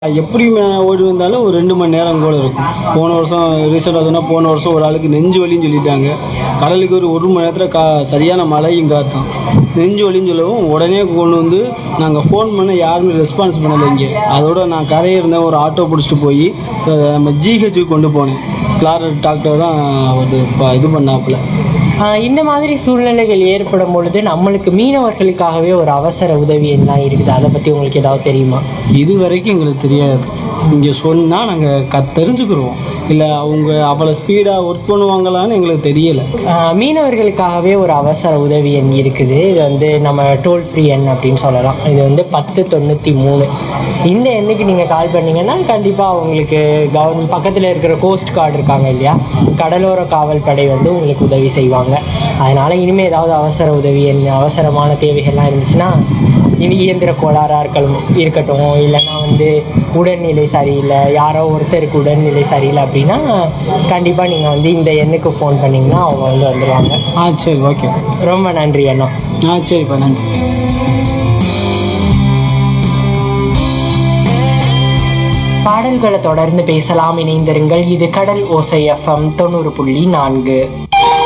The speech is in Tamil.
எப்படி ம- ஓடி வந்தாலும் ஒரு ரெண்டு மணி நேரம் கூட இருக்கும் போன வருஷம் ரீசெண்டாக சொன்னால் போன வருஷம் ஒரு ஆளுக்கு நெஞ்சு வலின்னு சொல்லிட்டாங்க கடலுக்கு ஒரு ஒரு மணி நேரத்தில் கா சரியான மழையும் காத்தான் நெஞ்சு வலின்னு சொல்லவும் உடனே கொண்டு வந்து நாங்கள் ஃபோன் பண்ண யாருமே ரெஸ்பான்ஸ் பண்ணலை இங்கே அதோட நான் கரையை இருந்தேன் ஒரு ஆட்டோ பிடிச்சிட்டு போய் அஹ், நம்ம ஜிஹெச்சுக்கு கொண்டு போனேன் கிளாரட் டாக்டர் தான் ஒரு ப- இது பண்ணாப்புல ஆஹ் இந்த மாதிரி சூழ்நிலைகள் ஏற்படும் பொழுது நம்மளுக்கு மீனவர்களுக்காகவே ஒரு அவசர உதவி எல்லாம் இருக்குது அதை பற்றி உங்களுக்கு ஏதாவது தெரியுமா இது வரைக்கும் எங்களுக்கு தெரியாது இங்கே சொன்னால் நாங்கள் க தெரிஞ்சுக்கிறோம் இல்லை அவங்க அவ்வளோ ஸ்பீடாக ஒர்க் பண்ணுவாங்களான்னு எங்களுக்கு தெரியலை ஆஹ் மீனவர்களுக்காகவே ஒரு அவசர உதவி எண் இருக்குது இது வந்து நம்ம டோல் ஃப்ரீ எண் அப்படின்னு சொல்லலாம் இது வந்து பத்து தொண்ணூற்றி மூணு இந்த எண்ணுக்கு நீங்கள் கால் பண்ணீங்கன்னா கண்டிப்பாக உங்களுக்கு கவர்மெண்ட் பக்கத்தில் இருக்கிற கோஸ்ட் கார்டு இருக்காங்க இல்லையா கடலோர காவல் படை வந்து உங்களுக்கு உதவி செய்வாங்க அதனால் இனிமேல் ஏதாவது அவசர உதவி எண் அவசரமான தேவைகள்லாம் இருந்துச்சுன்னா இனி இயந்திர கோளாறாக இருக்கணும் இருக்கட்டும் இல்லைன்னா வந்து உடல்நிலை சரியில்லை யாரோ ஒருத்தருக்கு உடல்நிலை சரியில்லை அப்படின்னா கண்டிப்பாக நீங்கள் வந்து இந்த எண்ணுக்கு ஃபோன் பண்ணிங்கன்னா அவங்க வந்து வந்துடுவாங்க ஆ சரி ஓகே ரொம்ப நன்றி அண்ணா ஆ சரிப்பா நன்றி பாடல்களை தொடர்ந்து பேசலாம் இணைந்திருங்கள் இது கடல் ஓசை எஃப்எம் தொண்ணூறு புள்ளி நான்கு